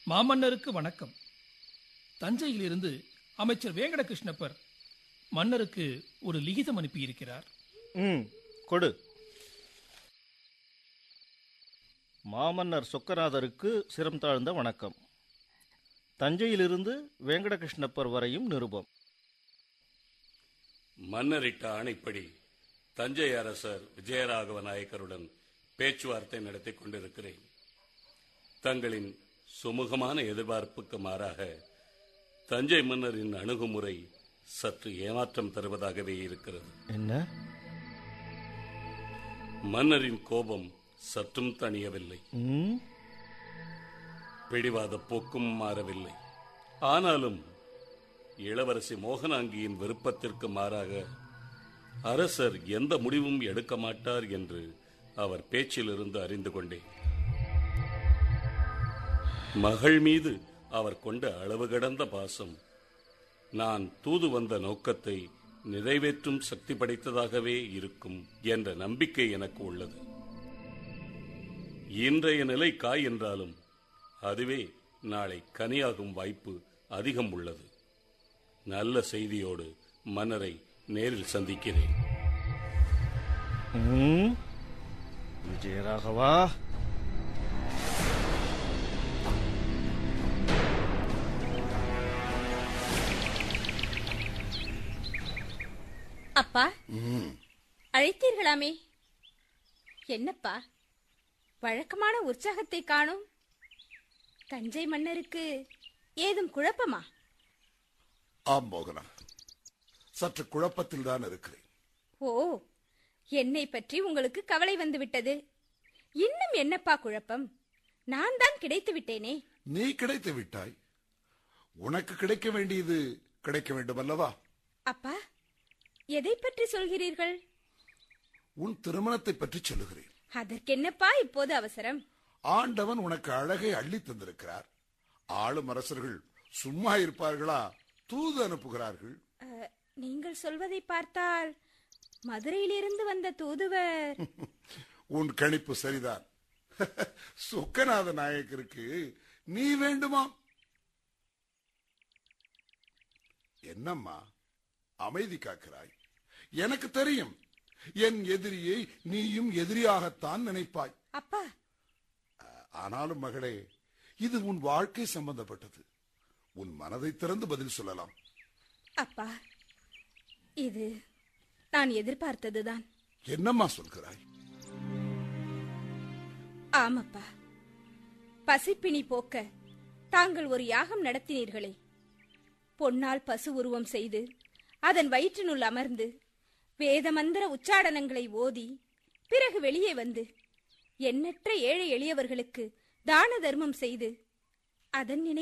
மாமன்னருக்கு வணக்கம் தஞ்சையிலிருந்து அமைச்சர் வேங்கடகிருஷ்ணப்பர் மன்னருக்கு ஒரு லிகிதம் அனுப்பியிருக்கிறார் ம் கொடு மாமன்னர் சொக்கநாதருக்கு சிரம் தாழ்ந்த வணக்கம் தஞ்சையிலிருந்து வேங்கடகிருஷ்ணப்பர் வரையும் நிருபம் மன்னரிட்ட ஆணைப்படி தஞ்சை அரசர் விஜயராகவ நாயக்கருடன் பேச்சுவார்த்தை நடத்திக் கொண்டிருக்கிறேன் தங்களின் சுமூகமான எதிர்பார்ப்புக்கு மாறாக தஞ்சை மன்னரின் அணுகுமுறை சற்று ஏமாற்றம் தருவதாகவே இருக்கிறது என்ன மன்னரின் கோபம் சற்றும் தணியவில்லை ம் பிடிவாத போக்கும் மாறவில்லை ஆனாலும் இளவரசி மோகனாங்கியின் விருப்பத்திற்கு மாறாக அரசர் எந்த முடிவும் எடுக்க மாட்டார் என்று அவர் பேச்சிலிருந்து அறிந்து கொண்டேன் மகள் மீது அவர் கொண்ட அளவு கடந்த பாசம் நான் தூது வந்த நோக்கத்தை நிறைவேற்றும் சக்தி படைத்ததாகவே இருக்கும் என்ற நம்பிக்கை எனக்கு உள்ளது இன்றைய நிலை காய் என்றாலும் அதுவே நாளை கனியாகும் வாய்ப்பு அதிகம் உள்ளது நல்ல செய்தியோடு மன்னரை நேரில் சந்திக்கிறேன் ம் விஜயராகவா அப்பா அழைத்தீர்களாமே என்னப்பா வழக்கமான உற்சாகத்தை காணும் தஞ்சை மன்னருக்கு ஏதும் குழப்பமா ஆம் மோகனா சற்று குழப்பத்தில் தான் இருக்கிறேன் ஓ என்னை பற்றி உங்களுக்கு கவலை வந்து விட்டது இன்னும் என்னப்பா குழப்பம் நான் தான் கிடைத்து விட்டேனே நீ கிடைத்து விட்டாய் உனக்கு கிடைக்க வேண்டியது கிடைக்க வேண்டும் அல்லவா அப்பா எதை பற்றி சொல்கிறீர்கள் உன் திருமணத்தை பற்றி சொல்லுகிறேன் அதற்கென்னப்பா இப்போது அவசரம் ஆண்டவன் உனக்கு அழகை அள்ளி தந்திருக்கிறார் ஆளும் அரசர்கள் சும்மா இருப்பார்களா தூது அனுப்புகிறார்கள் அஹ், நீங்கள் சொல்வதை பார்த்தால் மதுரையிலிருந்து வந்த தூதுவர் உன் கணிப்பு சரிதான் சொக்கநாத நாயக்கருக்கு நீ வேண்டுமாம் என்னம்மா அமைதி காக்கிறாய் எனக்கு தெரியும் என் எதிரியை நீயும் எதிரியாகத்தான் நினைப்பாய் அப்பா ஆனாலும் மகளே இது உன் வாழ்க்கை சம்பந்தப்பட்டது உன் மனதை திறந்து பதில் சொல்லலாம் அப்பா இது நான் எதிர்பார்த்ததுதான் என்னம்மா சொல்கிறாய் ஆமப்பா பசிப்பினி போக்க தாங்கள் ஒரு யாகம் நடத்தினீர்களே பொன்னால் பசு உருவம் செய்து அதன் வயிற்றினுள் அமர்ந்து வேத மந்திர உச்சாடனங்களை ஓதி பிறகு வெளியே வந்து எண்ணற்ற ஏழை எளியவர்களுக்கு தான தர்மம் செய்து அதன் நினை